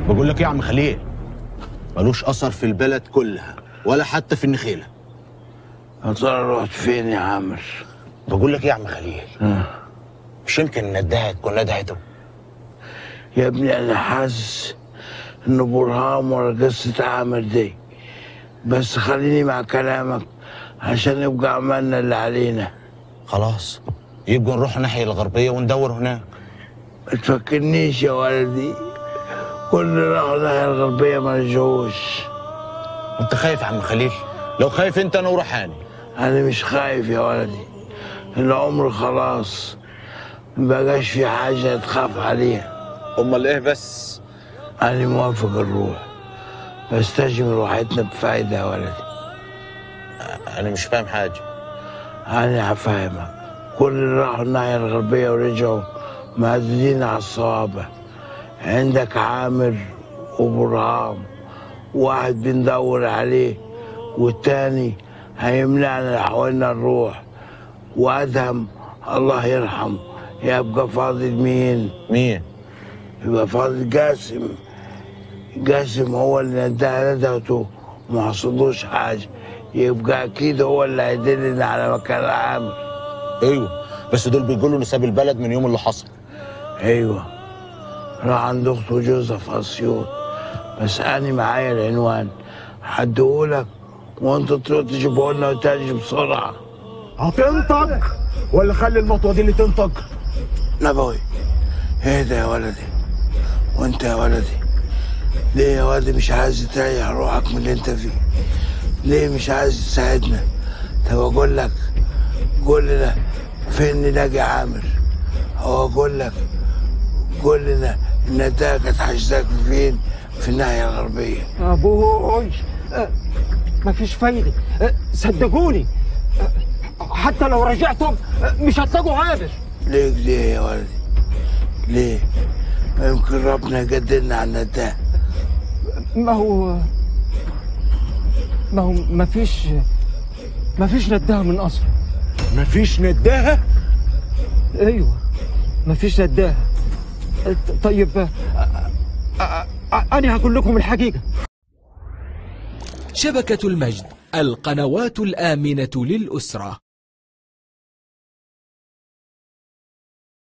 بقول لك ايه يا عم خليل ملوش اثر في البلد كلها ولا حتى في النخيله يا ترى رحت فين يا عامر بقول لك ايه يا عم خليل مش يمكن ندها تكون ندهته يا ابني انا حاسس انه برهام ورا قصة عامر دي بس خليني مع كلامك عشان نبقى عملنا اللي علينا خلاص يبقى نروح الناحيه الغربيه وندور هناك ما تفكرنيش يا ولدي كل راحوا الناحية الغربية ما رجعوش انت خايف يا عم خليل لو خايف انت انا وروحاني انا مش خايف يا ولدي العمر خلاص مبقاش في حاجة تخاف عليها امال ايه بس أنا موافق نروح بس تجمل راحتنا بفايدة يا ولدي انا مش فاهم حاجه أنا هفهمك كل اللي راحوا الناحية الغربية ورجعوا مهددين على الصوابع عندك عامر وبرهام واحد بندور عليه والتاني هيمنعنا لحوالنا نروح وأدهم الله يرحم يبقى فاضل مين؟ مين يبقى فاضل جاسم جاسم هو اللي نداها ندهته وما حصلوش حاجة يبقى أكيد هو اللي هيدلنا على مكان عامر ايوه بس دول بيقولوا انه ساب البلد من يوم اللي حصل أيوه راح عند أخته جوزها في أسيوط بس أنا معايا العنوان هديهولك وأنت تروح تجيبه لنا وتجي بسرعة هتنطق ولا خلي المطوه دي اللي تنطق نبوي اهدى يا ولدي وانت يا ولدي ليه يا ولدي مش عايز تريح روحك من اللي انت فيه ليه مش عايز تساعدنا طب اقول لك قول لنا فين نلاقي عامر او اقول لك قول لنا النتائج كانت حاجزاك فين في الناحيه الغربيه ابوي أه، مفيش فايده أه، صدقوني أه، حتى لو رجعتم أه، مش هتلاقوا عابر ليه كده يا ولدي ليه ما يمكن ربنا يقدرنا على النتائج ما هو ما هو مفيش مفيش نداها من اصله مفيش نداها ايوه مفيش نداها أه، طيب أه، أه، أه، انا هقول لكم الحقيقه شبكة المجد القنوات الآمنة للأسرة